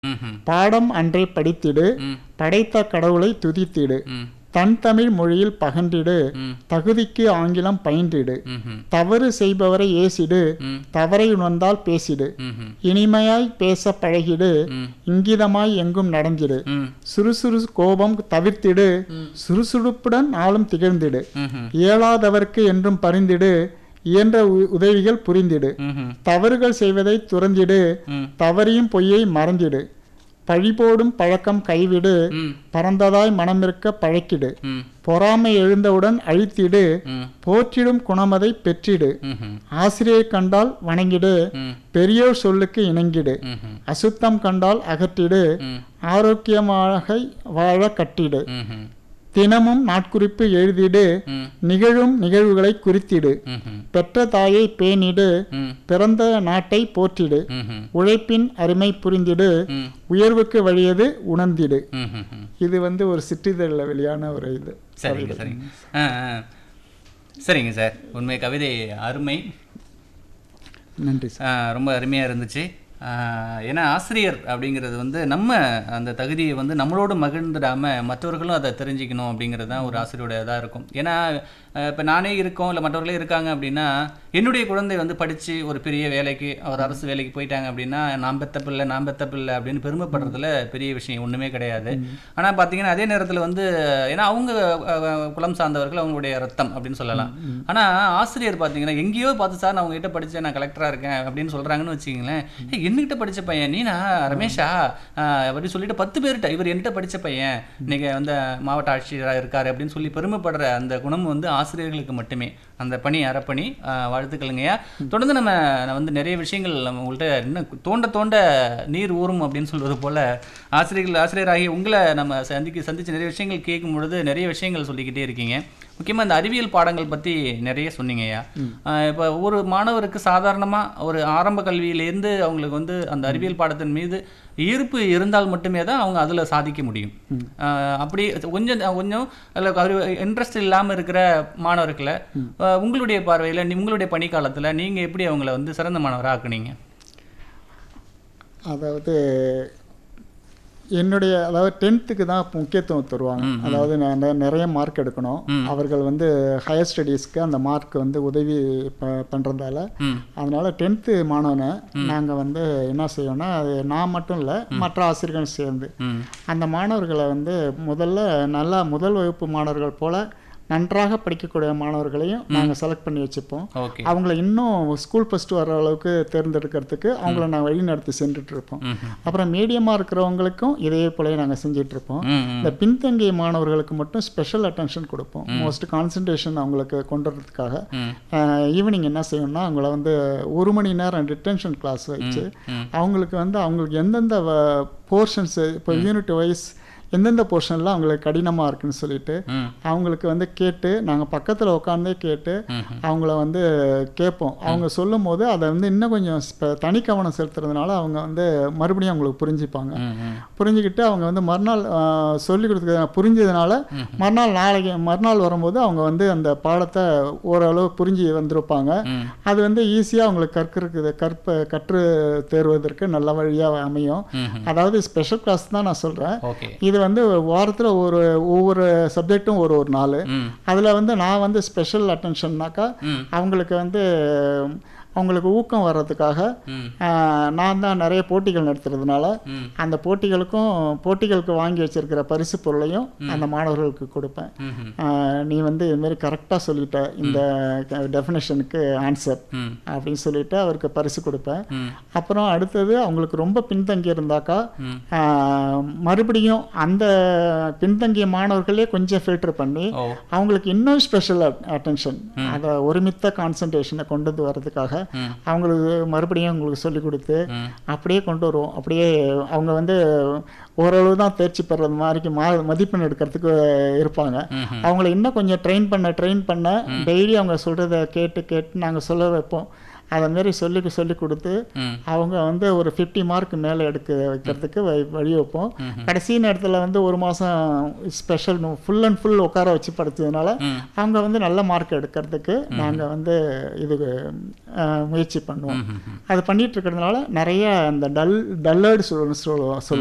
ம்ஹும். பாடம் அன்றே படித்திடு ம். படைத்த கடவுளை துதித்திடு ம். தன் தமிழ் மொழியில் பகன்றிடு ம். தகுதிக்கு ஆங்கிலம் பயின்றிடு ம்ஹும். தவறு செய்பவரை ஏசிடு ம். தவறை உணர்ந்தால் பேசிடு ம்ஹும். இனிமையாய் பேச பழகிடு ம். இங்கிதமாய் எங்கும் நடந்திடு ம். சுறுசுறு கோபம் தவிர்த்திடு சுறுசுறுப்புடன் நாளும் திகழ்ந்திடு ம்ஹும். இயலாதவர்க்கு என்றும் பரிந்திடு இயன்ற உ- உதவிகள் புரிந்திடு ம்ஹும். தவறுகள் செய்வதை துறந்திடு ம். தவறியும் பொய்யை மறந்திடு பழிபோடும் பழக்கம் கைவிடு ம். பறந்ததாய் மனமிருக்க பழக்கிடு ம். பொறாமை எழுந்தவுடன் அழித்திடு ம். போற்றிடும் குணமதை பெற்றிடு ம்ஹும். ஆசிரியர் கண்டால் வணங்கிடு ம். பெரியோர் சொல்லுக்கு இணங்கிடு ம்ஹும். அசுத்தம் கண்டால் அகற்றிடு ம். ஆரோக்கியமாக வாழ கட்டிடு ம்ஹும். தினமும் நாட்குறிப்பு எழுதிடு ம். நிகழும் நிகழ்வுகளை குறித்திடு ம்ஹும். பெற்ற தாயை பேணிடு ம். பிறந்த நாட்டை போற்றிடு ம்ஹும். உழைப்பின் அருமை புரிந்திடு ம். உயர்வுக்கு வழியது உணர்ந்திடு ம்ஹும். இது வந்து ஒரு சிற்றிதழில் வெளியான ஒரு இது சரிங்க சரிங்க ஆ ஆ. சரிங்க சார் உண்மை கவிதை அருமை நன்றி சார் ஆ, ரொம்ப அருமையாக இருந்துச்சு ஆ, ஏன்னா ஆசிரியர் அப்படிங்கிறது வந்து நம்ம அந்த தகுதியை வந்து நம்மளோடு மகிழ்ந்துடாமல் மற்றவர்களும் அதை தெரிஞ்சுக்கணும் அப்படிங்கிறது தான் ஒரு ஆசிரியரோட இதாக இருக்கும் ஏன்னா இப்போ நானே இருக்கோம் இல்லை மற்றவர்களே இருக்காங்க அப்படின்னா என்னுடைய குழந்தை வந்து படித்து ஒரு பெரிய வேலைக்கு அவர் அரசு வேலைக்கு போயிட்டாங்க அப்படின்னா நான் பெத்த பிள்ளை நான் பெத்த பிள்ளை அப்படின்னு பெருமைப்படுறதுல பெரிய விஷயம் ஒன்றுமே கிடையாது ஆனால் பார்த்தீங்கன்னா அதே நேரத்தில் வந்து ஏன்னா அவங்க அஹ், குலம் சார்ந்தவர்கள் அவங்களுடைய ரத்தம் அப்படின்னு சொல்லலாம் ஆனால் ஆசிரியர் பார்த்தீங்கன்னா எங்கேயோ பார்த்து சார் நான் உங்ககிட்ட படித்தேன் நான் கலெக்டராக இருக்கேன் அப்படின்னு சொல்கிறாங்கன்னு வச்சுக்கிங்களேன் "ஏய், என்னகிட்ட படித்த பையன் நீனா ரமேஷா ஆஹ், அப்படி சொல்லிட்டு பத்து பேர்கிட்ட இவர் என்கிட்ட படித்த பையன் இன்னைக்கு வந்து மாவட்ட ஆட்சியராக இருக்காரு அப்படின்னு சொல்லி பெருமைப்படுற அந்த குணம் வந்து ஆசிரியர்களுக்கு மட்டுமே அந்த பணி அறப்பணி ஆஹ், வாழ்த்துக்களுங்கய்யா தொடர்ந்து நம்ம நான் வந்து நிறைய விஷயங்கள் நம்ம உங்கள்கிட்ட இன்னும் தோண்ட தோண்ட நீர் ஊறும் அப்படின்னு சொல்வது போல ஆசிரியர்கள் ஆசிரியராகி உங்களை நம்ம சந்திக்க சந்திச்சு நிறைய விஷயங்கள் கேட்கும் பொழுது நிறைய விஷயங்கள் சொல்லிக்கிட்டே இருக்கீங்க முக்கியமாக இந்த அறிவியல் பாடங்கள் பற்றி நிறைய சொன்னீங்கய்யா இப்போ ஒரு மாணவருக்கு சாதாரணமாக ஒரு ஆரம்ப கல்வியிலேருந்து அவங்களுக்கு வந்து அந்த அறிவியல் பாடத்தின் மீது ஈர்ப்பு இருந்தால் மட்டுமே தான் அவங்க அதில் சாதிக்க முடியும் ஆஹ் அப்படி கொஞ்சம் கொஞ்சம் அதில் இன்ட்ரெஸ்ட் இல்லாமல் இருக்கிற மாணவர்களை ஆஹ் உங்களுடைய பார்வையில் உங்களுடைய பணிக்காலத்தில் நீங்கள் எப்படி அவங்கள வந்து சிறந்த மாணவராக ஆக்குனீங்க அதாவது என்னுடைய அதாவது டென்த்துக்கு தான் முக்கியத்துவம் தருவாங்க அதாவது நான் நெ- நிறைய மார்க் எடுக்கணும் அவர்கள் வந்து ஹையர் ஸ்டடீஸ்க்கு அந்த மார்க் வந்து உதவி ப பண்ணுறதால ம் அதனால டென்த்து மாணவனை நாங்கள் வந்து என்ன செய்வோம்னா அது நான் மட்டும் இல்லை மற்ற ஆசிரியர்கள் சேர்ந்து ம் அந்த மாணவர்களை வந்து முதல்ல நல்லா முதல் வகுப்பு மாணவர்கள் போல நன்றாக படிக்கக்கூடிய மாணவர்களையும் நாங்கள் செலக்ட் பண்ணி வச்சுப்போம் ஓகே அவங்கள இன்னும் ஸ்கூல் ஃபஸ்ட்டு வர அளவுக்கு தேர்ந்தெடுக்கிறதுக்கு அவங்கள நாங்கள் வழி நடத்தி சென்றுட்டு இருப்போம் ம் அப்புறம் மீடியமாக இருக்கிறவங்களுக்கும் இதே போல நாங்கள் செஞ்சுட்டு இருப்போம் ம் ம் இந்த பின்தங்கிய மாணவர்களுக்கு மட்டும் ஸ்பெஷல் அட்டென்ஷன் கொடுப்போம் மோஸ்ட் கான்சன்ட்ரேஷன் அவங்களுக்கு கொண்டு வரதுக்காக ம் ஈவினிங் என்ன செய்யணும்னா அவங்கள வந்து ஒரு மணி நேரம் டிடென்ஷன் கிளாஸ் வச்சு ம் அவங்களுக்கு வந்து அவங்களுக்கு எந்தெந்த போர்ஷன்ஸ் இப்போ யூனிட் வைஸ் எந்தெந்த போர்ஷன்லாம் அவங்களுக்கு கடினமாக இருக்குன்னு சொல்லிட்டு ம் அவங்களுக்கு வந்து கேட்டு நாங்கள் பக்கத்தில் உட்காந்தே கேட்டு ம்ஹும். அவங்கள வந்து கேட்போம் அவங்க சொல்லும் போது அதை வந்து இன்னும் கொஞ்சம் ஸ்ப- தனி கவனம் செலுத்துறதுனால அவங்க வந்து மறுபடியும் அவங்களுக்கு புரிஞ்சுப்பாங்க ம் ம் புரிஞ்சுக்கிட்டு அவங்க வந்து மறுநாள் சொல்லி கொடுத்துக்க புரிஞ்சதுனால மறுநாள் நாளைக்கு மறுநாள் வரும்போது அவங்க வந்து அந்த பாடத்தை ஓரளவு புரிஞ்சு வந்திருப்பாங்க ம் அது வந்து ஈஸியாக அவங்களுக்கு கற்கிறதுக்கு கற்ப கற்று தேர்வதற்கு நல்ல வழியாக அமையும் ம்ஹும். அதாவது ஸ்பெஷல் கிளாஸ் தான் நான் சொல்கிறேன் ஓகே இது வந்து வாரத்தில் ஒரு ஒவ்வொரு சப்ஜெக்ட்டும் ஒரு ஒரு நாள் ம் அதில் வந்து நான் வந்து ஸ்பெஷல் அட்டென்ஷன்னாக்கா ம் அவங்களுக்கு வந்து அவங்களுக்கு ஊக்கம் வர்றதுக்காக ம் ஆஹ், நான் தான் நிறைய போட்டிகள் நடத்துறதுனால ம் அந்த போட்டிகளுக்கும் போட்டிகளுக்கு வாங்கி வச்சிருக்கிற பரிசு பொருளையும் அந்த மாணவர்களுக்கு கொடுப்பேன் ம்ஹும். ஆஹ், நீ வந்து இதுமாரி கரெக்டாக சொல்லிட்ட இந்த டெஃபினேஷனுக்கு ஆன்சர் ம் அப்படின்னு சொல்லிட்டு அவருக்கு பரிசு கொடுப்பேன் ம் அப்புறம் அடுத்தது அவங்களுக்கு ரொம்ப பின்தங்கி இருந்தாக்கா ம். ஆஹ், மறுபடியும் அந்த பின்தங்கிய மாணவர்களே கொஞ்சம் ஃபில்டர் பண்ணி ஓ அவங்களுக்கு இன்னும் ஸ்பெஷல் அட்டென்ஷன் அதை ஒருமித்த கான்சன்ட்ரேஷனை கொண்டு வந்து வர்றதுக்காக ம். அவங்களுக்கு மறுபடியும் அவங்களுக்கு சொல்லி கொடுத்து ம் அப்படியே கொண்டு வருவோம் அப்படியே அவங்க வந்து ஓரளவு தான் தேர்ச்சி பெறது மாதிரி மா மதிப்பெண் எடுக்கிறதுக்கு இருப்பாங்க ம்ஹும். அவங்கள இன்னும் கொஞ்சம் ட்ரெயின் பண்ண ட்ரெயின் பண்ண டெய்லி அவங்க சொல்கிறத கேட்டு கேட்டு நாங்கள் சொல்ல வைப்போம் அதை மாரி சொல்லி சொல்லி கொடுத்து ம் அவங்க வந்து ஒரு ஃபிஃப்டி மார்க் மேலே எடுக்க வைக்கிறதுக்கு வழி வழி வைப்போம் கடைசி நேரத்தில் வந்து ஒரு மாதம் ஸ்பெஷல் ஃபுல் அண்ட் ஃபுல் உட்கார வச்சு படித்ததுனால ம் அவங்க வந்து நல்ல மார்க் எடுக்கிறதுக்கு நாங்கள் வந்து இது அஹ், முயற்சி பண்ணுவோம் ம் ம் அது பண்ணிட்டு இருக்கிறதுனால நிறைய அந்த டல் டல்லர்டு சொல்லுவோம்